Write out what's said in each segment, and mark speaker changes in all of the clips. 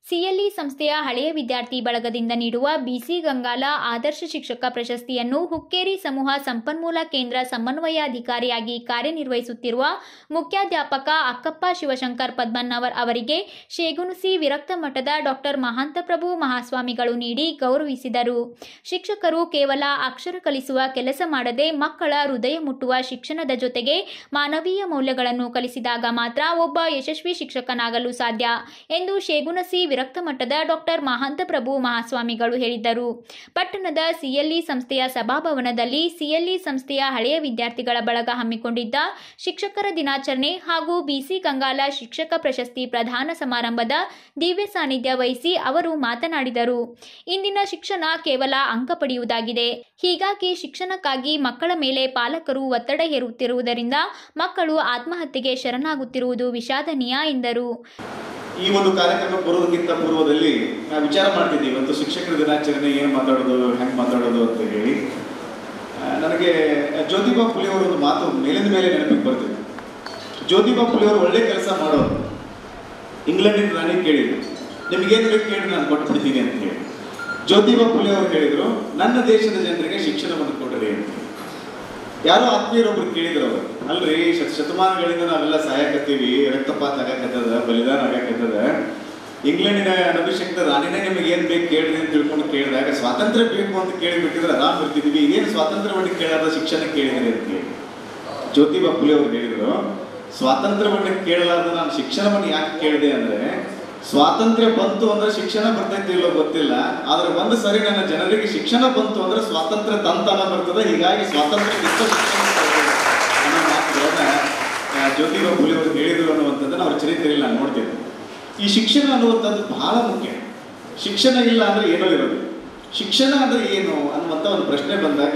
Speaker 1: CLE ಸಂಸ್ಥೆಯ ಹಳೆಯ ವಿದ್ಯಾರ್ಥಿ ಬಳಗದಿಂದ ನೀಡುವ ಬಿಸಿ ಗಂಗಾಲ ಆದರ್ಶ ಶಿಕ್ಷಕ ಪ್ರಶಸ್ತಿಯನ್ನು ಹುಕ್ಕೇರಿ ಸಮೂಹ ಸಂಪನ್ಮೂಲ ಕೇಂದ್ರ ಸಮನ್ವಯಾಧಿಕಾರಿಯಾಗಿ ಕಾರ್ಯನಿರ್ವಹಿಸುತ್ತಿರುವ ಮುಖ್ಯಾಧ್ಯಾಪಕ ಅಕ್ಕಪ್ಪ ಶಿವಶಂಕರ್ ಪದ್ಮನ್ನವರ್ ಅವರಿಗೆ ಶೇಗುಣಸಿ ವಿರಕ್ತ ಮಠದ ಡಾಕ್ಟರ್ ಮಹಾಂತಪ್ರಭು ಮಹಾಸ್ವಾಮಿಗಳು ನೀಡಿ ಗೌರವಿಸಿದರು ಶಿಕ್ಷಕರು ಕೇವಲ ಅಕ್ಷರ ಕಲಿಸುವ ಕೆಲಸ ಮಾಡದೆ ಮಕ್ಕಳ ಹೃದಯ ಮುಟ್ಟುವ ಶಿಕ್ಷಣದ ಜೊತೆಗೆ ಮಾನವೀಯ ಮೌಲ್ಯಗಳನ್ನು ಕಲಿಸಿದಾಗ ಮಾತ್ರ ಒಬ್ಬ ಯಶಸ್ವಿ ಶಿಕ್ಷಕನಾಗಲು ಸಾಧ್ಯ ಎಂದು ಶೇಗುಣಸಿ ವಿರಕ್ತ ಮಠದ ಡಾಕ್ಟರ್ ಮಹಾಂತಪ್ರಭು ಮಹಾಸ್ವಾಮಿಗಳು ಹೇಳಿದ್ದರು ಪಟ್ಟಣದ ಸಿಎಲ್ಇ ಸಂಸ್ಥೆಯ ಸಭಾಭವನದಲ್ಲಿ ಸಿಎಲ್ಇ ಸಂಸ್ಥೆಯ ಹಳೆಯ ವಿದ್ಯಾರ್ಥಿಗಳ ಬಳಗ ಹಮ್ಮಿಕೊಂಡಿದ್ದ ಶಿಕ್ಷಕರ ದಿನಾಚರಣೆ ಹಾಗೂ ಬಿಸಿ ಗಂಗಾಲ ಶಿಕ್ಷಕ ಪ್ರಶಸ್ತಿ ಪ್ರದಾನ ಸಮಾರಂಭದ ದಿವ್ಯ ಸಾನ್ನಿಧ್ಯ ವಹಿಸಿ ಅವರು ಮಾತನಾಡಿದರು ಇಂದಿನ ಶಿಕ್ಷಣ ಕೇವಲ ಅಂಕ ಪಡೆಯುವುದಾಗಿದೆ ಹೀಗಾಗಿ ಶಿಕ್ಷಣಕ್ಕಾಗಿ ಮಕ್ಕಳ ಮೇಲೆ ಪಾಲಕರು ಒತ್ತಡ ಹೇರುತ್ತಿರುವುದರಿಂದ ಮಕ್ಕಳು ಆತ್ಮಹತ್ಯೆಗೆ ಶರಣಾಗುತ್ತಿರುವುದು ವಿಷಾದನೀಯ ಎಂದರು
Speaker 2: ಈ ಒಂದು ಕಾರ್ಯಕ್ರಮ ಬರೋದಕ್ಕಿಂತ ಪೂರ್ವದಲ್ಲಿ ನಾವು ವಿಚಾರ ಮಾಡ್ತಿದ್ವಿ ಇವತ್ತು ಶಿಕ್ಷಕರ ದಿನಾಚರಣೆ ಏನು ಮಾತಾಡೋದು ಹೆಂಗೆ ಮಾತಾಡೋದು ಅಂತ ಹೇಳಿ ಆ, ನನಗೆ ಜ್ಯೋತಿಬಾ ಫುಲೆ ಅವರ ಒಂದು ಮಾತು ಮೇಲಿಂದ ಮೇಲೆ ನೆನಪಿಗೆ ಬರ್ತಿದೆ ಜ್ಯೋತಿಬಾ ಫುಲೆ ಅವರು ಒಳ್ಳೆ ಕೆಲಸ ಮಾಡೋರು ಇಂಗ್ಲೆಂಡಿನ ರಾಣಿ ಕೇಳಿದ್ರು ನಿಮಗೇನು ಬೇಕು ಕೇಳಿ ನಾನು ಕೊಟ್ಬಿಡ್ತೀನಿ ಅಂತ ಹೇಳಿ ಜ್ಯೋತಿಬಾ ಫುಲೆ ಅವರು ಹೇಳಿದ್ರು ನನ್ನ ದೇಶದ ಜನರಿಗೆ ಶಿಕ್ಷಣವನ್ನು ಕೊಡ್ರಿ ಅಂತ ಯಾರೋ ಆತ್ಮೀಯರೊಬ್ರು ಕೇಳಿದ್ರು ಅವರು ಅಲ್ರಿ ಶತ ಶತಮಾನಗಳಿಂದ ನಾವೆಲ್ಲ ಸಹಾಯಕತ್ತೀವಿ ರಕ್ತಪಾತ ಆಗಕತ್ತದ ಬಲಿದಾನ ಆಗಕತ್ತದ ಇಂಗ್ಲೆಂಡಿನ ಅನಭಿಷಕ್ತ ರಾಣಿನೇ ನಿಮಗೆ ಏನ್ ಬೇಕು ಕೇಳ್ರಿ ಅಂತ ತಿಳ್ಕೊಂಡು ಕೇಳಿದಾಗ ಸ್ವಾತಂತ್ರ್ಯ ಬೇಕು ಅಂತ ಕೇಳಿಬಿಟ್ಟಿದ್ರೆ ಆರಾಮ್ ಇರ್ತಿದ್ವಿ ಏನು ಸ್ವಾತಂತ್ರ್ಯವನ್ನು ಕೇಳಾದ ಶಿಕ್ಷಣ ಕೇಳಿದ್ರಿ ಅಂತ ಹೇಳಿ ಜ್ಯೋತಿಬಾ ಫುಲೆ ಅವರು ಹೇಳಿದ್ರು ಸ್ವಾತಂತ್ರ್ಯವನ್ನು ಕೇಳಲಾರ್ದ ನಾನು ಶಿಕ್ಷಣವನ್ನು ಯಾಕೆ ಕೇಳಿದೆ ಅಂದ್ರೆ ಸ್ವಾತಂತ್ರ್ಯ ಬಂತು ಅಂದ್ರೆ ಶಿಕ್ಷಣ ಬರ್ತೈತಿ ಇಲ್ಲೋ ಗೊತ್ತಿಲ್ಲ ಆದ್ರೆ ಒಂದು ಸರಿ ನನ್ನ ಜನರಿಗೆ ಶಿಕ್ಷಣ ಬಂತು ಅಂದ್ರೆ ಸ್ವಾತಂತ್ರ್ಯ ತಂತನ ಬರ್ತದೆ ಹೀಗಾಗಿ ಸ್ವಾತಂತ್ರ್ಯಕ್ಕಿಂತ ಶಿಕ್ಷಣ ಬರ್ತದೆ ಅನ್ನೋ ಮಾತುಗಳನ್ನ ಆ, ಜ್ಯೋತಿಬಾ ಫುಲೆ ಅವರು ಹೇಳಿದ್ರು ಅನ್ನುವಂಥದ್ದನ್ನ ಅವ್ರ ಚರಿತ್ರೆಯಲ್ಲಿ ನಾನು ನೋಡ್ತಿದ್ದೆ ಈ ಶಿಕ್ಷಣ ಅನ್ನುವಂಥದ್ದು ಬಹಳ ಮುಖ್ಯ ಶಿಕ್ಷಣ ಇಲ್ಲ ಅಂದ್ರೆ ಏನೋ ಇರೋದು ಶಿಕ್ಷಣ ಅಂದ್ರೆ ಏನು ಅನ್ನುವಂಥ ಒಂದು ಪ್ರಶ್ನೆ ಬಂದಾಗ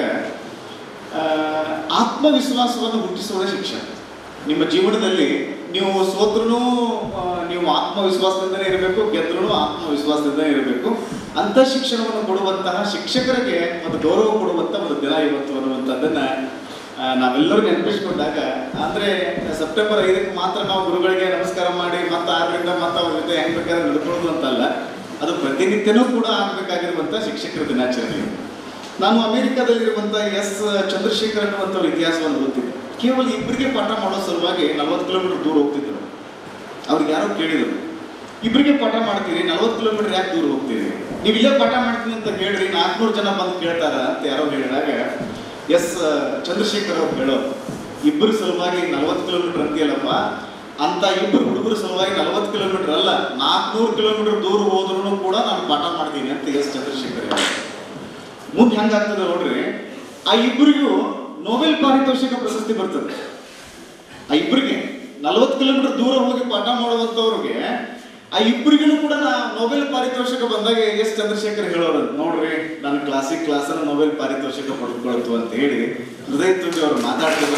Speaker 2: ಆ, ಆತ್ಮವಿಶ್ವಾಸವನ್ನು ಹುಟ್ಟಿಸುವುದೇ ಶಿಕ್ಷಣ ನಿಮ್ಮ ಜೀವನದಲ್ಲಿ ನೀವು ಸೋತ್ರೂ ನೀವು ಆತ್ಮವಿಶ್ವಾಸದಿಂದನೇ ಇರಬೇಕು ಗೆದ್ರೂ ಆತ್ಮವಿಶ್ವಾಸದಿಂದನೇ ಇರಬೇಕು ಅಂಥ ಶಿಕ್ಷಣವನ್ನು ಕೊಡುವಂತಹ ಶಿಕ್ಷಕರಿಗೆ ಒಂದು ಗೌರವ ಕೊಡುವಂಥ ಒಂದು ದಿನ ಇವತ್ತು ಅನ್ನುವಂಥದ್ದನ್ನ ಆ, ನಾವೆಲ್ಲರೂ ನೆನಪಿಸ್ಕೊಂಡಾಗ ಅಂದ್ರೆ ಸೆಪ್ಟೆಂಬರ್ ಐದಕ್ಕೆ ಮಾತ್ರ ನಾವು ಗುರುಗಳಿಗೆ ನಮಸ್ಕಾರ ಮಾಡಿ ಮತ್ತೆ ಆರರಿಂದ ಮತ್ತೆ ಅವ್ರ ಜೊತೆ ಹೆಂಗ್ ಬೇಕಾದ್ರೆ ನಡ್ಕೊಳ್ಳೋದು ಅಂತಲ್ಲ ಅದು ಪ್ರತಿನಿತ್ಯನೂ ಕೂಡ ಆಗಬೇಕಾಗಿರುವಂಥ ಶಿಕ್ಷಕರ ದಿನಾಚರಣೆ ನಾನು ಅಮೆರಿಕಾದಲ್ಲಿರುವಂಥ ಎಸ್ ಚಂದ್ರಶೇಖರ್ ಅನ್ನುವಂಥವ್ರ ಇತಿಹಾಸವನ್ನು ಗೊತ್ತಿದ್ದೆ ಕೇವಲ ಇಬ್ಬರಿಗೆ ಪಾಠ ಮಾಡೋ ಸಲುವಾಗಿ ನಲವತ್ತು ಕಿಲೋಮೀಟರ್ ದೂರ ಹೋಗ್ತಿದ್ರು ಅವ್ರಿಗೆ ಯಾರೋ ಕೇಳಿದರು ಇಬ್ಬರಿಗೆ ಪಾಠ ಮಾಡ್ತೀರಿ ನಲವತ್ತು ಕಿಲೋಮೀಟರ್ ಯಾಕೆ ದೂರ ಹೋಗ್ತೀರಿ ನೀವು ಇಲ್ಲೇ ಪಾಠ ಮಾಡ್ತೀನಿ ಅಂತ ಹೇಳ್ರಿ ನಾಲ್ಕುನೂರು ಜನ ಬಂದು ಕೇಳ್ತಾರ ಅಂತ ಯಾರೋ ಹೇಳಿದಾಗ ಎಸ್ ಚಂದ್ರಶೇಖರ್ ಅವ್ರು ಹೇಳೋರು ಇಬ್ಬರ ಸಲುವಾಗಿ ನಲವತ್ತು ಕಿಲೋಮೀಟರ್ ಅಂತೀಯಲ್ಲಪ್ಪ ಅಂತ ಇಬ್ಬರು ಹುಡುಗರ ಸಲುವಾಗಿ ನಲವತ್ತು ಕಿಲೋಮೀಟರ್ ಅಲ್ಲ ನಾಲ್ಕುನೂರು ಕಿಲೋಮೀಟರ್ ದೂರ ಹೋದ್ರೂ ಕೂಡ ನಾನು ಪಾಠ ಮಾಡ್ತೀನಿ ಅಂತ ಎಸ್ ಚಂದ್ರಶೇಖರ್ ಹೇಳೋರು ಮುಂದೆ ಹೆಂಗಾಗ್ತದೆ ನೋಡ್ರಿ ಆ ಇಬ್ಬರಿಗೂ ನೊಬೆಲ್ ಪಾರಿತೋಷಿಕ ಪ್ರಶಸ್ತಿ ಬರ್ತದೆ ಆ ಇಬ್ಬರಿಗೆ ನಲವತ್ತು ಕಿಲೋಮೀಟರ್ ದೂರ ಹೋಗಿ ಪಾಠ ಮಾಡುವಂಥವ್ರಿಗೆ ಆ ಇಬ್ಬರಿಗೂ ಕೂಡ ನಾ ನೊಬೆಲ್ ಪಾರಿತೋಷಿಕ ಬಂದಾಗ ಎಸ್ ಚಂದ್ರಶೇಖರ್ ಹೇಳೋರು ನೋಡ್ರಿ ನಾನು ಕ್ಲಾಸಿಕ್ ಕ್ಲಾಸನ್ನ ನೊಬೆಲ್ ಪಾರಿತೋಷಿಕ ಪಡೆದುಕೊಳ್ತು ಅಂತ ಹೇಳಿ ಹೃದಯ ತುಂಬಿ ಅವರು ಮಾತಾಡ್ತಿದ್ರು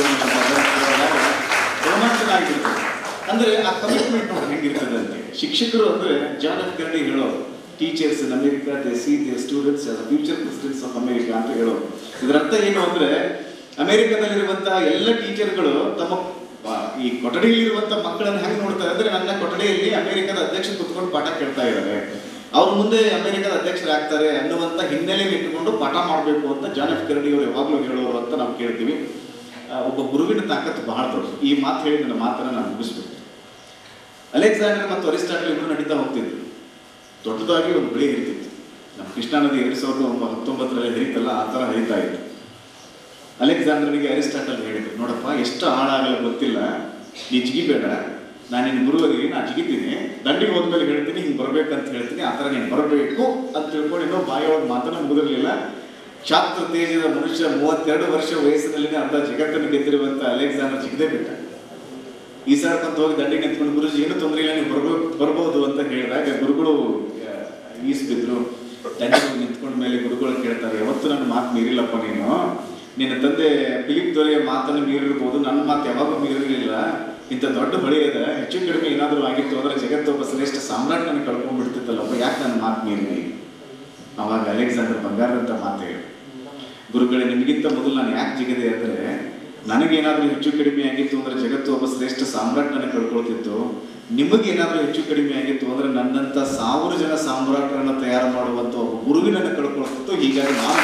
Speaker 2: ರೋಮಾಂಚನ ಆಗಿರ್ತದೆ ಅಂದ್ರೆ ಆ ಕಮಿಟ್ಮೆಂಟ್ ನೋಡಿ ಹೆಂಗಿರ್ತದೆ ಅಂತ ಶಿಕ್ಷಕರು ಅಂದ್ರೆ ಜಾನ್ ಎಫ್ ಕೆನಡಿ ಹೇಳೋರು teachers in America they see the students as future presidents of America ಅಂತ ಹೇಳೋರು ಇದರ ಅರ್ಥ ಏನು ಅಂದ್ರೆ ಅಮೆರಿಕದಲ್ಲಿರುವಂತಹ ಎಲ್ಲ ಟೀಚರ್ಗಳು ತಮ್ಮ ಆ, ಈ ಕೊಠಡಿಯಲ್ಲಿರುವಂತಹ ಮಕ್ಕಳನ್ನ ಹೆಂಗ್ ನೋಡ್ತಾರೆ ಅಂದ್ರೆ ನನ್ನ ಕೊಠಡಿಯಲ್ಲಿ ಅಮೆರಿಕದ ಅಧ್ಯಕ್ಷ ಕುತ್ಕೊಂಡು ಪಾಠ ಕೇಳ್ತಾ ಇದ್ದಾರೆ ಅವ್ರ ಮುಂದೆ ಅಮೆರಿಕದ ಅಧ್ಯಕ್ಷರಾಗ್ತಾರೆ ಅನ್ನುವಂತ ಹಿನ್ನೆಲೆ ಇಟ್ಟುಕೊಂಡು ಪಾಠ ಮಾಡಬೇಕು ಅಂತ ಜಾನ್ ಎಫ್ ಕೆನಡಿ ಅವರು ಯಾವಾಗಲೂ ಹೇಳೋರು ಅಂತ ನಾವು ಕೇಳ್ತೀವಿ ಆ, ಒಬ್ಬ ಗುರುವಿನ ತಾಕತ್ತು ಬಹಳ ದೊಡ್ಡ ಈ ಮಾತು ಹೇಳಿ ನನ್ನ ಮಾತನ್ನ ನಾನು ಮುಗಿಸ್ಬೇಕು ಅಲೆಕ್ಸಾಂಡರ್ ಮತ್ತು ಅರಿಸ್ಟಾಟಲ್ ಇಬ್ಬರು ನಡೀತಾ ಹೋಗ್ತಿದ್ರು ದೊಡ್ಡದಾಗಿ ಒಂದು ಬೆಳೆ ಹರಿತಿತ್ತು ನಮ್ಮ ಕೃಷ್ಣಾ ನದಿ ಎರಡು ಸಾವಿರದ ಒಂಬ- ಹತ್ತೊಂಬತ್ತರಲ್ಲಿ ಹರಿತಲ್ಲ ಆ ಥರ ಹರಿತಾ ಇತ್ತು ಅಲೆಕ್ಸಾಂಡರ್ನಿಗೆ ಅರಿಸ್ಟಾಟಲ್ ಹೇಳಿದ್ರು ನೋಡಪ್ಪ ಎಷ್ಟು ಹಾಳಾಗಲ್ಲ ಗೊತ್ತಿಲ್ಲ ನೀ ಜಿಗಿಬೇಡ ನಾನು ನಿನ್ನ ಗುರುವರಿಗೆ ನಾನು ಜಿಗಿತೀನಿ ದಂಡಿಗೆ ಹೋದ್ಮೇಲೆ ಹೇಳ್ತೀನಿ ಹಿಂಗೆ ಬರ್ಬೇಕಂತ ಹೇಳ್ತೀನಿ ಆ ಥರ ನೀನು ಬರಬೇಕು ಅಂತ ತಿಳ್ಕೊಂಡು ಇನ್ನೂ ಬಾಯೊಳಗೆ ಮಾತನ್ನು ಮುಗಿದಿರಲಿಲ್ಲ ಕ್ಷಾತ್ರ ತೇಜದ ಮನುಷ್ಯ ಮೂವತ್ತೆರಡು ವರ್ಷ ವಯಸ್ಸಿನಲ್ಲಿನೇ ಅರ್ಧ ಜಗತ್ತನ್ನು ಗೆದ್ದಿರುವಂಥ ಅಲೆಕ್ಸಾಂಡರ್ ಜಿಗದೇ ಬಿಟ್ಟ ಈ ಸಾರ್ಕೊಂತ ಹೋಗಿ ದಂಡಿಗೆ ನಿಂತ್ಕೊಂಡು ಗುರುಜಿ ಏನು ತೊಂದರೆ ಇಲ್ಲ ನೀವು ಬರ್ಬೋದು ಬರ್ಬೋದು ಅಂತ ಹೇಳಿದಾಗ ಗುರುಗಳು ಆ, ಈಸ್ ಬಿದ್ರು ದಂಡಿಗೆ ಹೋಗಿ ನಿಂತ್ಕೊಂಡ ಮೇಲೆ ಗುರುಗಳು ಕೇಳ್ತಾರೆ ಯಾವತ್ತು ನನ್ನ ಮಾತು ಮೀರಿಲ್ಲಪ್ಪ ನೀನು ನಿನ್ನ ತಂದೆ ಫಿಲಿಪ್ ದೊರೆಯ ಮಾತನ್ನು ಮೀರಿರ್ಬೋದು ನನ್ನ ಮಾತು ಯಾವಾಗೂ ಮೀರಿರಲಿಲ್ಲ ಇಂಥ ದೊಡ್ಡ ಹೊಳೆ ಇದೆ ಹೆಚ್ಚು ಕಡಿಮೆ ಏನಾದರೂ ಆಗಿತ್ತು ಅಂದ್ರೆ ಜಗತ್ತೊಬ್ಬ ಶ್ರೇಷ್ಠ ಸಾಮ್ರಾಟ್ ನನಗೆ ಕಳ್ಕೊಂಡ್ಬಿಡ್ತಿತ್ತಲ್ಲಪ್ಪ ಯಾಕೆ ನನ್ನ ಮಾತು ಮೀರಿನಿ ಅವಾಗ ಅಲೆಕ್ಸಾಂಡರ್ ಬಂಗಾರದಂತ ಮಾತು ಹೇಳಿ ಗುರುಗಳೇ ನಿಮಗಿಂತ ಮೊದಲು ನಾನು ಯಾಕೆ ಜಿಗದೆ ಅಂದರೆ ನನಗೇನಾದರೂ ಹೆಚ್ಚು ಕಡಿಮೆ ಆಗಿತ್ತು ಅಂದ್ರೆ ಜಗತ್ತು ಒಬ್ಬ ಶ್ರೇಷ್ಠ ಸಾಮ್ರಾಟ್ ನನಗೆ ಕಳ್ಕೊಳ್ತಿತ್ತು ನಿಮಗೇನಾದರೂ ಹೆಚ್ಚು ಕಡಿಮೆ ಆಗಿತ್ತು ಅಂದ್ರೆ ನನ್ನ ನನ್ನಂಥ ಸಾವಿರ ಜನ ಸಾಮ್ರಾಟರನ್ನು ತಯಾರು ಮಾಡುವಂಥ ಒಬ್ಬ ಗುರುವಿನನ್ನು ಕಳ್ಕೊಳ್ತಿತ್ತು ಹೀಗಾಗಿ ನಾನು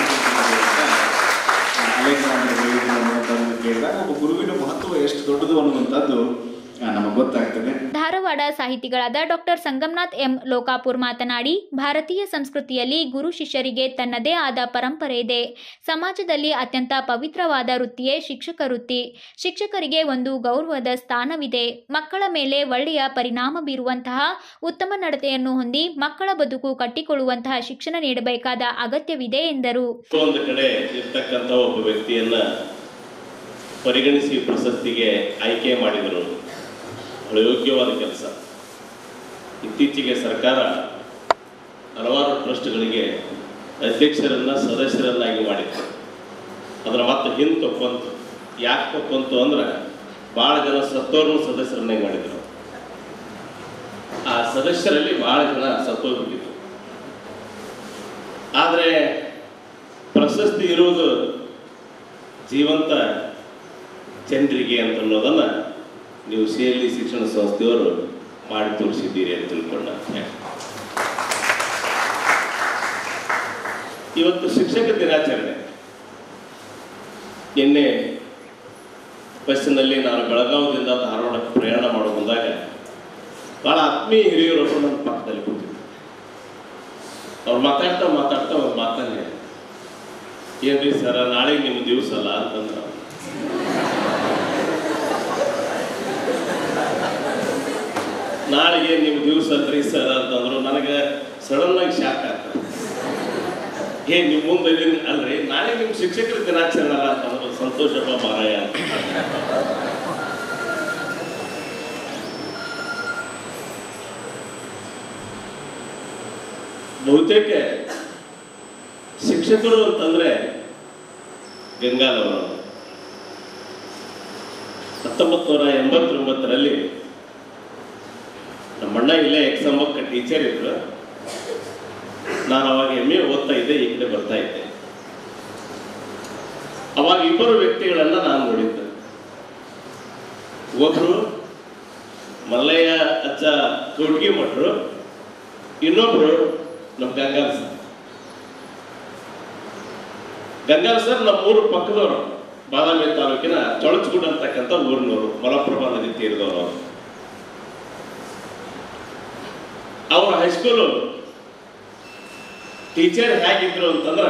Speaker 2: ಅಲೆಕ್ಸಾಂಡರ್ ಕೇಳಿದಾಗ ಒಬ್ಬ ಗುರುವಿನ ಮಹತ್ವ ಎಷ್ಟು ದೊಡ್ಡದು ಅನ್ನುವಂಥದ್ದು ನಮಗೆ ಗೊತ್ತಾಗ್ತದೆ
Speaker 1: ಧಾರವಾಡ ಸಾಹಿತಿಗಳಾದ ಡಾಕ್ಟರ್ ಸಂಗಮನಾಥ್ ಎಂ ಲೋಕಾಪುರ್ ಮಾತನಾಡಿ ಭಾರತೀಯ ಸಂಸ್ಕೃತಿಯಲ್ಲಿ ಗುರು ಶಿಷ್ಯರಿಗೆ ತನ್ನದೇ ಆದ ಪರಂಪರೆ ಇದೆ ಸಮಾಜದಲ್ಲಿ ಅತ್ಯಂತ ಪವಿತ್ರವಾದ ವೃತ್ತಿಯೇ ಶಿಕ್ಷಕ ವೃತ್ತಿ ಶಿಕ್ಷಕರಿಗೆ ಒಂದು ಗೌರವದ ಸ್ಥಾನವಿದೆ ಮಕ್ಕಳ ಮೇಲೆ ಒಳ್ಳೆಯ ಪರಿಣಾಮ ಬೀರುವಂತಹ ಉತ್ತಮ ನಡತೆಯನ್ನು ಹೊಂದಿ ಮಕ್ಕಳ ಬದುಕು ಕಟ್ಟಿಕೊಳ್ಳುವಂತಹ ಶಿಕ್ಷಣ ನೀಡಬೇಕಾದ ಅಗತ್ಯವಿದೆ ಎಂದರು
Speaker 3: ಒಂದು ಕಡೆ ಇರ್ತಕ್ಕಂಥ ಒಬ್ಬ ವ್ಯಕ್ತಿಯನ್ನ ಪರಿಗಣಿಸಿ ಪ್ರಶಸ್ತಿಗೆ ಆಯ್ಕೆ ಮಾಡಿದರು ಬಹಳ ಯೋಗ್ಯವಾದ ಕೆಲಸ ಇತ್ತೀಚೆಗೆ ಸರ್ಕಾರ ಹಲವಾರು ಟ್ರಸ್ಟ್ಗಳಿಗೆ ಅಧ್ಯಕ್ಷರನ್ನ ಸದಸ್ಯರನ್ನಾಗಿ ಮಾಡಿತ್ತು ಅದರ ಮತ್ತೆ ಹಿಂದೆ ತಕ್ಕೊಂತು ಯಾಕೆ ತಕ್ಕೊಂತು ಅಂದ್ರೆ ಭಾಳ ಜನ ಸತ್ತೋರ್ನು ಸದಸ್ಯರನ್ನಾಗಿ ಮಾಡಿದರು ಆ ಸದಸ್ಯರಲ್ಲಿ ಭಾಳ ಜನ ಸತ್ತೋಗ್ಬಿಟ್ಟಿದ್ರು ಆದರೆ ಪ್ರಶಸ್ತಿ ಇರುವುದು ಜೀವಂತ ಜನರಿಗೆ ಅಂತ ಅನ್ನೋದನ್ನ ನೀವು ಸಿ ಎಲ್ ಇ ಶಿಕ್ಷಣ ಸಂಸ್ಥೆಯವರು ಮಾಡಿ ತೋರಿಸಿದ್ದೀರಿ ಅಂತ ತಿಳ್ಕೊಂಡ ಇವತ್ತು ಶಿಕ್ಷಕ ದಿನಾಚರಣೆ ನಿನ್ನೆ ಬಸ್ಸಿನಲ್ಲಿ ನಾನು ಬೆಳಗಾವದಿಂದ ಧಾರವಾಡಕ್ಕೆ ಪ್ರಯಾಣ ಮಾಡೋ ಬಂದಾಗ ಭಾಳ ಆತ್ಮೀಯ ಹಿರಿಯರೊಬ್ಬರು ನನ್ನ ಪಕ್ಕದಲ್ಲಿ ಕೂತಿದ್ರು ಅವ್ರು ಮಾತಾಡ್ತಾ ಮಾತಾಡ್ತಾ ಅವ್ರು ಮಾತನ್ನೇ ಏನ್ರಿ ಸರ ನಾಳೆ ನಿಮ್ಮ ದಿವಸ ಅಲ್ಲ ಅಂತಂದ್ರ ನಾಳೆಗೆ ನಿಮ್ಮ ದಿವಸ ಅಲ್ರಿ ಸರ್ ಅಂತಂದ್ರು ನನಗೆ ಸಡನ್ ಆಗಿ ಶಾಕ್ ಆಗ್ತದೆ ಏ ನಿಮ್ಮ ಮುಂದೆ ಇದೀನಿ ಅಲ್ರಿ ನಾಳೆ ನಿಮ್ಮ ಶಿಕ್ಷಕರ ದಿನಾಚರಣೆ ಅಲ್ಲ ಅಂತಂದ್ರು ಸಂತೋಷಪ್ಪ ಮಾರಾಯ ಅಂತ ಬಹುತೇಕ ಶಿಕ್ಷಕರು ಅಂತಂದ್ರೆ ಗಂಗಾಲವರು ಹತ್ತೊಂಬತ್ತು ನೂರ ಎಂಬತ್ತೊಂಬತ್ತರಲ್ಲಿ ನಮ್ಮಣ್ಣ ಇಲ್ಲೇ ಎಕ್ಸಾಮಕ್ಕ ಟೀಚರ್ ಇದ್ರು ನಾನು ಅವಾಗ ಎಮ್ ಎ ಓದ್ತಾ ಇದ್ದೆ ಈ ಕಡೆ ಬರ್ತಾ ಇದ್ದೆ ಅವಾಗ ಇಬ್ಬರು ವ್ಯಕ್ತಿಗಳನ್ನ ನಾನು ನೋಡಿದ್ದೆ ಒಬ್ರು ಮಲ್ಲಯ್ಯ ಅಜ್ಜ ಕೌಟ್ಗಿ ಮಠರು ಇನ್ನೊಬ್ರು ನಮ್ಮ ಗಂಗಾಲ್ ಸರ್ ಗಂಗಾಲ್ ಸರ್ ನಮ್ಮ ಊರು ಪಕ್ಕದವರು ಬಾದಾಮಿ ತಾಲೂಕಿನ ಚೊಳಚಗುಡ್ ಅಂತಕ್ಕಂಥ ಊರಿನವರು ಮಲಪ್ರಭಾ ನದಿ ತೀರದವರು ಅವರು ಅವ್ರ ಹೈಸ್ಕೂಲು ಟೀಚರ್ ಹೇಗಿದ್ರು ಅಂತಂದ್ರ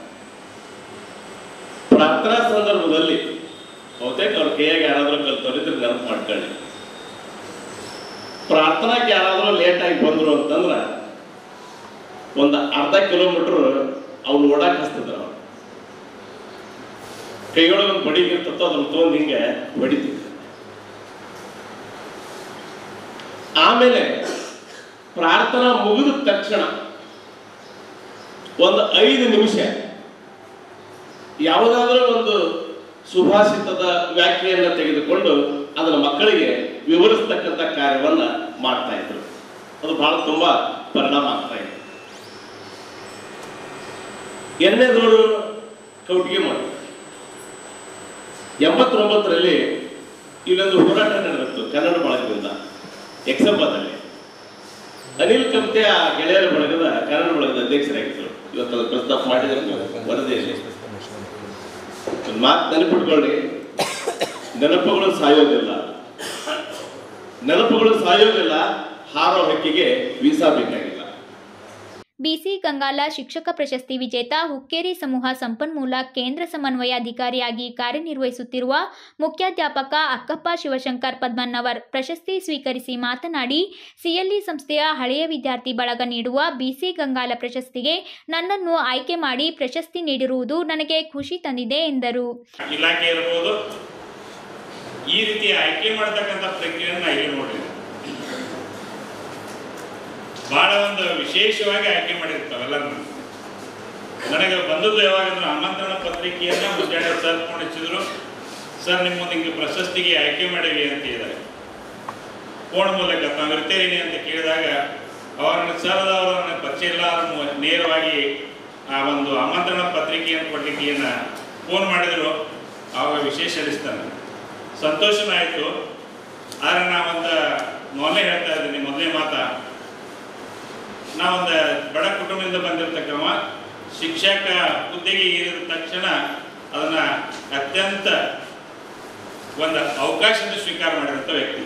Speaker 3: ಪ್ರಾರ್ಥನಾ ಸಂದರ್ಭದಲ್ಲಿ ಬಹುತೇಕ ಅವ್ರ ಕೈಯಾಗ ಯಾರಾದ್ರೂ ಕಲ್ತವ್ರಿದ್ರೆ ನೆನಪು ಮಾಡ್ಕೊಳ್ಳಿ ಪ್ರಾರ್ಥನಾಕ್ಕೆ ಯಾರಾದ್ರೂ ಲೇಟ್ ಆಗಿ ಬಂದ್ರು ಅಂತಂದ್ರ ಒಂದು ಅರ್ಧ ಕಿಲೋಮೀಟರ್ ಅವ್ನು ಓಡಾಕ್ ಹಚ್ತಿದ್ರು ಅವ್ರು ಕೈಯೊಳಗೆ ಒಂದು ಬಡಿ ಇರ್ತತ್ತೋ ಅದನ್ನ ತೊಗೊಂಡು ಹಿಂಗೆ ಹೊಡಿತಿದ್ರು ಆಮೇಲೆ ಪ್ರಾರ್ಥನಾ ಮುಗಿದ ತಕ್ಷಣ ಒಂದು ಐದು ನಿಮಿಷ ಯಾವುದಾದ್ರೂ ಒಂದು ಸುಭಾಷಿತದ ವ್ಯಾಖ್ಯೆಯನ್ನು ತೆಗೆದುಕೊಂಡು ಅದನ್ನ ಮಕ್ಕಳಿಗೆ ವಿವರಿಸ್ತಕ್ಕಂಥ ಕಾರ್ಯವನ್ನ ಮಾಡ್ತಾ ಇದ್ರು ಅದು ಬಹಳ ತುಂಬಾ ಪರಿಣಾಮ ಆಗ್ತಾ ಇದೆ ಎರಡನೇದವರು ಕೌಟಿಗೆ ಮಾಡಿ ಎಂಬತ್ತೊಂಬತ್ತರಲ್ಲಿ ಇಲ್ಲೊಂದು ಹೋರಾಟ ನಡೆದಿತ್ತು ಕನ್ನಡ ಬಳಗದಿಂದ ಎಕ್ಸಂಬದಲ್ಲಿ ಅನಿಲ್ ಕಮ್ತೆ ಆ ಗೆಳೆಯರ ಬಳಗದ ಕನ್ನಡ ಬಳಗದ ಅಧ್ಯಕ್ಷರಾಗಿದ್ದರು ಇವತ್ತು ಅದು ಪ್ರಸ್ತಾಪ ಮಾಡಿದ್ರೆ ವರದಿಯಲ್ಲಿ ಒಂದು ಮಾತು ನೆನಪಿಟ್ಕೊಳ್ಳಿ ನೆನಪುಗಳು ಸಾಯೋದಿಲ್ಲ ನೆನಪುಗಳು ಸಾಯೋದಿಲ್ಲ ಹಾರೋ ಹಕ್ಕಿಗೆ ವೀಸಾ ಬೇಕಾಗಿಲ್ಲ
Speaker 1: ಬಿಸಿ ಗಂಗಾಲ ಶಿಕ್ಷಕ ಪ್ರಶಸ್ತಿ ವಿಜೇತ ಹುಕ್ಕೇರಿ ಸಮೂಹ ಸಂಪನ್ಮೂಲ ಕೇಂದ್ರ ಸಮನ್ವಯಾಧಿಕಾರಿಯಾಗಿ ಕಾರ್ಯನಿರ್ವಹಿಸುತ್ತಿರುವ ಮುಖ್ಯಾಧ್ಯಾಪಕ ಅಕ್ಕಪ್ಪ ಶಿವಶಂಕರ್ ಪದ್ಮನ್ನವರ್ ಪ್ರಶಸ್ತಿ ಸ್ವೀಕರಿಸಿ ಮಾತನಾಡಿ ಸಿಎಲ್ಇ ಸಂಸ್ಥೆಯ ಹಳೆಯ ವಿದ್ಯಾರ್ಥಿ ಬಳಗ ನೀಡುವ ಬಿಸಿ ಗಂಗಾಲ ಪ್ರಶಸ್ತಿಗೆ ನನ್ನನ್ನು ಆಯ್ಕೆ ಮಾಡಿ ಪ್ರಶಸ್ತಿ ನೀಡಿರುವುದು ನನಗೆ ಖುಷಿ ತಂದಿದೆ ಎಂದರು
Speaker 4: ಇಲಾಖೆ ಇರ್ಬೋದು ಈ ರೀತಿ ಆಯ್ಕೆ ಮಾಡ್ತಕ್ಕಂಥ ಪ್ರಕ್ರಿಯೆಯನ್ನು ನಾ ಇಲ್ಲಿ ನೋಡಿದೆ ಬಹಳ ಒಂದು ವಿಶೇಷವಾಗಿ ಆಯ್ಕೆ ಮಾಡಿರ್ತಾವೆಲ್ಲ ನನಗೆ ಬಂದದ್ದು ಯಾವಾಗಂದ್ರೆ ಆಮಂತ್ರಣ ಪತ್ರಿಕೆಯನ್ನ ಮುಂಜಾನೆ ಸರ್ ಫೋನ್ ಹಚ್ಚಿದ್ರು ಸರ್ ನಿಮ್ಮ ಮುಂದೆ ಹಿಂಗೆ ಪ್ರಶಸ್ತಿಗೆ ಆಯ್ಕೆ ಮಾಡಿವಿ ಅಂತ ಹೇಳಿದ್ದಾರೆ ಫೋನ್ ಮೂಲಕ ತಾವು ಇರ್ತೇನೆ ಅಂತ ಕೇಳಿದಾಗ ಅವಾಗ ನನಗೆ ಸರ್ ಅವರು ನನಗೆ ಪರಿಚಯ ಇಲ್ಲ ಅವ್ರು ಮು- ನೇರವಾಗಿ ಆ ಒಂದು ಆಮಂತ್ರಣ ಪತ್ರಿಕೆಯನ್ನು ಕೊಡ್ಲಿಕ್ಕೆಯನ್ನ ಫೋನ್ ಮಾಡಿದ್ರು ಆವಾಗ ವಿಶೇಷ ಅನಿಸ್ತಾನೆ ಸಂತೋಷನೂ ಆಯಿತು ಆದರೆ ನಾ ಒಂದು ಮೊದಲೇ ಹೇಳ್ತಾ ಇದ್ದೀನಿ ಮೊದಲನೇ ಮಾತ ನಾವೊಂದು ಬಡ ಕುಟುಂಬದಿಂದ ಬಂದಿರತಕ್ಕವ ಶಿಕ್ಷಕ ಹುದ್ದೆಗೆ ಏರಿದ ತಕ್ಷಣ ಅದನ್ನ ಅತ್ಯಂತ ಒಂದು ಅವಕಾಶದ ಸ್ವೀಕಾರ ಮಾಡಿದಂಥ ವ್ಯಕ್ತಿ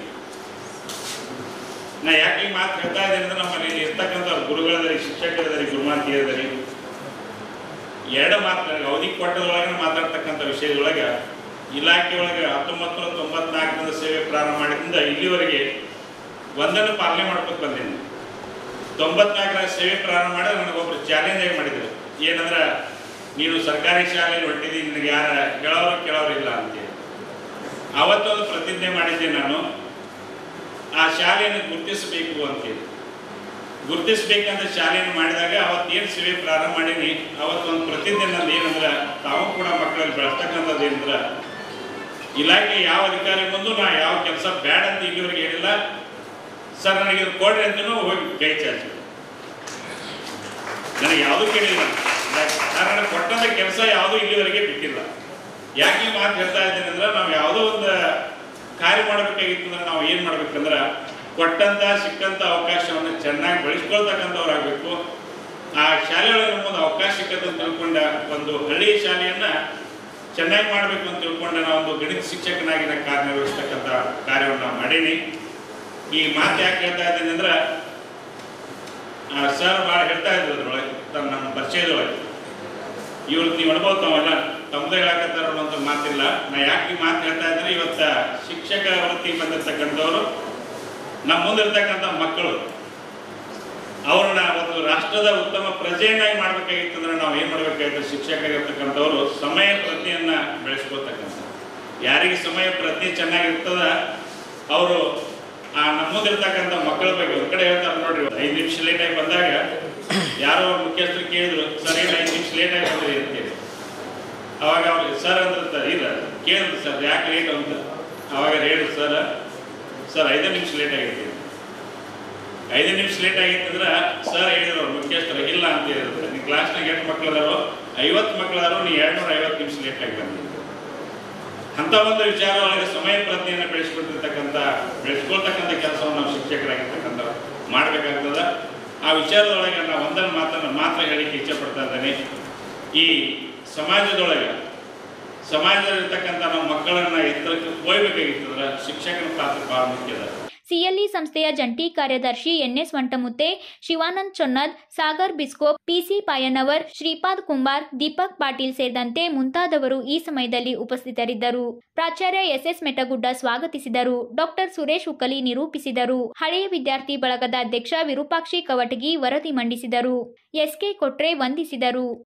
Speaker 4: ನಾ ಯಾಕೆ ಈ ಮಾತು ಹೇಳ್ತಾ ಇದ್ದೀನಿ ಅಂದ್ರೆ ನಮ್ಮಲ್ಲಿ ಇರ್ತಕ್ಕಂಥ ಗುರುಗಳದರಿ ಶಿಕ್ಷಕರದರಿ ಗುರುಮಾತಿಯರದರಿ ಎರಡು ಮಾತು ನನಗೆ ಅವಧಿ ಕೊಟ್ಟದೊಳಗೆ ಮಾತಾಡ್ತಕ್ಕಂಥ ವಿಷಯದೊಳಗೆ ಇಲಾಖೆ ಒಳಗೆ ಹತ್ತೊಂಬತ್ತು ನೂರ ತೊಂಬತ್ನಾಲ್ಕರಿಂದ ಸೇವೆ ಪ್ರಾರಂಭ ಮಾಡಿದಿಂದ ಇಲ್ಲಿವರೆಗೆ ಒಂದನ್ನು ಪಾಲನೆ ಮಾಡ್ಕೊಂಡು ಬಂದೀನಿ ತೊಂಬತ್ನಾಲ್ಕರ ಸೇವೆ ಪ್ರಾರಂಭ ಮಾಡಿ ನನಗೊಬ್ರು ಚಾಲೆಂಜ್ ಆಗಿ ಮಾಡಿದ್ರು ಏನಂದ್ರೆ ನೀನು ಸರ್ಕಾರಿ ಶಾಲೆಯಲ್ಲಿ ಹೊಟ್ಟಿದ್ದೀನಿ ನಿನಗೆ ಯಾರ ಕೇಳೋರು ಕೇಳೋರು ಇಲ್ಲ ಅಂತೇಳಿ ಅವತ್ತೊಂದು ಪ್ರತಿಜ್ಞೆ ಮಾಡಿದ್ದೆ ನಾನು ಆ ಶಾಲೆಯನ್ನು ಗುರುತಿಸಬೇಕು ಅಂತೇಳಿ ಗುರುತಿಸ್ಬೇಕಂತ ಶಾಲೆಯನ್ನು ಮಾಡಿದಾಗ ಅವತ್ತೇನು ಸೇವೆ ಪ್ರಾರಂಭ ಮಾಡೀನಿ ಅವತ್ತೊಂದು ಪ್ರತಿಜ್ಞೆ ನಂದು ಏನಂದ್ರೆ ತಾವು ಕೂಡ ಮಕ್ಕಳಲ್ಲಿ ಬೆಳೆಸ್ತಕ್ಕಂಥದ್ದು ಏನಂದ್ರೆ ಇಲಾಖೆ ಯಾವ ಅಧಿಕಾರಿ ಮುಂದೆ ನಾ ಯಾವ ಕೆಲಸ ಬ್ಯಾಡ ಅಂತ ಇಲ್ಲಿವರೆಗೆ ಹೇಳಿಲ್ಲ ಸರ್ ನನಗೆ ಇದು ಕೊಡ್ರಿ ಅಂತನೂ ಹೋಗಿ ಕೈ ಚಾಚಿ ನನಗೆ ಯಾವುದೂ ಕೇಳಿಲ್ಲ ಸರ್ ನನಗೆ ಕೊಟ್ಟಂತ ಕೆಲಸ ಯಾವುದೂ ಇಲ್ಲಿವರೆಗೆ ಬಿಟ್ಟಿಲ್ಲ ಯಾಕೆ ಈ ಮಾತು ಹೇಳ್ತಾ ಇದ್ದೀನಿ ಅಂದ್ರೆ ನಾವು ಯಾವುದೋ ಒಂದು ಕಾರ್ಯ ಮಾಡಬೇಕಾಗಿತ್ತು ಅಂದ್ರೆ ನಾವು ಏನು ಮಾಡ್ಬೇಕಂದ್ರೆ ಕೊಟ್ಟಂತ ಸಿಕ್ಕಂತ ಅವಕಾಶವನ್ನು ಚೆನ್ನಾಗಿ ಬಳಸ್ಕೊಳ್ತಕ್ಕಂಥವ್ರಾಗಬೇಕು ಆ ಶಾಲೆಯೊಳಗೆ ನಮ್ಮೊಂದು ಅವಕಾಶ ಸಿಕ್ಕಂತ ತಿಳ್ಕೊಂಡ ಒಂದು ಹಳ್ಳಿಯ ಶಾಲೆಯನ್ನ ಚೆನ್ನಾಗಿ ಮಾಡಬೇಕು ಅಂತ ತಿಳ್ಕೊಂಡ ನಾವು ಒಂದು ಗಣಿತ ಶಿಕ್ಷಕನಾಗಿ ನಾನು ಕಾರ್ಯನಿರ್ವಹಿಸ್ತಕ್ಕಂಥ ಕಾರ್ಯವನ್ನು ನಾವು ಮಾಡೀನಿ ಈ ಮಾತು ಯಾಕೆ ಹೇಳ್ತಾ ಇದ್ದೀನಿ ಅಂದ್ರೆ ಸರ್ ಭಾಳ ಹೇಳ್ತಾ ಇದ್ರು ಅದ್ರೊಳಗೆ ತಮ್ಮ ನಮ್ಮ ಪರಿಚಯದೊಳಗೆ ಇವ್ರು ನೀವು ಅನ್ಬೋದು ತಾವೆಲ್ಲ ತಮ್ಮದೇ ಹೇಳಕತ್ತಾರ ಅಂತ ಮಾತಿಲ್ಲ ನಾ ಯಾಕೆ ಈ ಮಾತು ಹೇಳ್ತಾ ಇದ್ರೆ ಇವತ್ತ ಶಿಕ್ಷಕ ವೃತ್ತಿ ಬಂದಿರ್ತಕ್ಕಂಥವ್ರು ನಮ್ಮ ಮುಂದಿರ್ತಕ್ಕಂಥ ಮಕ್ಕಳು ಅವ್ರನ್ನ ಒಂದು ರಾಷ್ಟ್ರದ ಉತ್ತಮ ಪ್ರಜೆಯನ್ನಾಗಿ ಮಾಡ್ಬೇಕಾಗಿತ್ತು ಅಂದ್ರೆ ನಾವು ಏನ್ ಮಾಡ್ಬೇಕಾಗಿತ್ತು ಶಿಕ್ಷಕರಿರ್ತಕ್ಕಂಥವ್ರು ಸಮಯ ಪ್ರಜ್ಞೆಯನ್ನ ಬೆಳೆಸ್ಕೊಳ್ತಕ್ಕಂಥ ಯಾರಿಗೆ ಸಮಯ ಪ್ರಜ್ಞೆ ಚೆನ್ನಾಗಿರ್ತದ ಅವರು ಆ ನಮ್ಮದಿರ್ತಕ್ಕಂಥ ಮಕ್ಕಳ ಬಗ್ಗೆ ಒಂದ್ ಕಡೆ ಹೇಳ್ತಾರೆ ನೋಡ್ರಿ ಐದು ನಿಮಿಷ ಲೇಟ್ ಆಗಿ ಬಂದಾಗ ಯಾರೋ ಮುಖ್ಯಸ್ಥರು ಕೇಳಿದ್ರು ಸರ್ ಏನು ಐದು ನಿಮಿಷ ಲೇಟ್ ಆಗಿ ಬಂದ್ರಿ ಅಂತೇಳಿ ಅವಾಗ ಅವ್ರಿಗೆ ಸರ್ ಅಂತ ಇಲ್ಲ ಕೇಳಿದ್ರು ಸರ್ ಯಾಕೆ ಲೇಟ್ ಅಂತ ಅವಾಗ ಹೇಳಿದ್ರು ಸರ್ ಸರ್ ಐದು ನಿಮಿಷ ಲೇಟ್ ಆಗೈತಿ ಐದು ನಿಮಿಷ ಲೇಟ್ ಆಗಿತ್ತು ಅಂದ್ರೆ ಸರ್ ಹೇಳಿದ್ರು ಅವ್ರು ಮುಖ್ಯಸ್ಥರು ಇಲ್ಲ ಅಂತ ಹೇಳಿದ್ರು ನಿಮ್ಮ ಕ್ಲಾಸ್ನಾಗ ಎಷ್ಟು ಮಕ್ಳು ಅದಾರೋ ಐವತ್ತು ಮಕ್ಳು ಅದಾರೋ ನೀವು ಎರಡ್ನೂರ ಐವತ್ತು ನಿಮಿಷ ಲೇಟ್ ಆಗಿ ಬಂದಿದ್ದೀರಿ ಅಂತ ಒಂದು ವಿಚಾರ ಒಳಗೆ ಸಮಯ ಪ್ರಜ್ಞೆಯನ್ನು ಬೆಳೆಸ್ಕೊಳ್ತಿರ್ತಕ್ಕಂಥ ಬೆಳೆಸ್ಕೊಳ್ತಕ್ಕಂಥ ಕೆಲಸವನ್ನು ನಾವು ಶಿಕ್ಷಕರಾಗಿರ್ತಕ್ಕಂಥ ಮಾಡಬೇಕಾಗ್ತದ ಆ ವಿಚಾರದೊಳಗೆ ನಾವು ಒಂದನ್ನು ಮಾತನ್ನು ಮಾತ್ರ ಹೇಳಿಕ್ಕೆ ಇಚ್ಛೆ ಪಡ್ತಾ ಇದ್ದೇನೆ ಈ ಸಮಾಜದೊಳಗೆ ಸಮಾಜದಲ್ಲಿರ್ತಕ್ಕಂಥ ನಮ್ಮ ಮಕ್ಕಳನ್ನ ಎತ್ತರಕ್ಕೆ ಹೋಗ್ಬೇಕಾಗಿತ್ತಂದ್ರೆ ಶಿಕ್ಷಕನ ಪಾತ್ರ ಬಹಳ ಮುಖ್ಯದ
Speaker 1: ಸಿಎಲ್ಇ ಸಂಸ್ಥೆಯ ಜಂಟಿ ಕಾರ್ಯದರ್ಶಿ ಎನ್ಎಸ್ ವಂಟಮುತ್ತೆ ಶಿವಾನಂದ್ ಚೊನ್ನದ್ ಸಾಗರ್ ಬಿಸ್ಕೋಪ್ ಪಿಸಿ ಪಾಯನವರ್ ಶ್ರೀಪಾದ್ ಕುಂಬಾರ್ ದೀಪಕ್ ಪಾಟೀಲ್ ಸೇರಿದಂತೆ ಮುಂತಾದವರು ಈ ಸಮಯದಲ್ಲಿ ಉಪಸ್ಥಿತರಿದ್ದರು ಪ್ರಾಚಾರ್ಯ ಎಸ್ಎಸ್ ಮೆಟಗುಡ್ಡ ಸ್ವಾಗತಿಸಿದರು ಡಾಕ್ಟರ್ ಸುರೇಶ್ ಉಕ್ಕಲಿ ನಿರೂಪಿಸಿದರು ಹಳೆಯ ವಿದ್ಯಾರ್ಥಿ ಬಳಗದ ಅಧ್ಯಕ್ಷ ವಿರೂಪಾಕ್ಷಿ ಕವಟಗಿ ವರದಿ ಮಂಡಿಸಿದರು ಎಸ್ಕೆ ಕೊಟ್ರೆ ವಂದಿಸಿದರು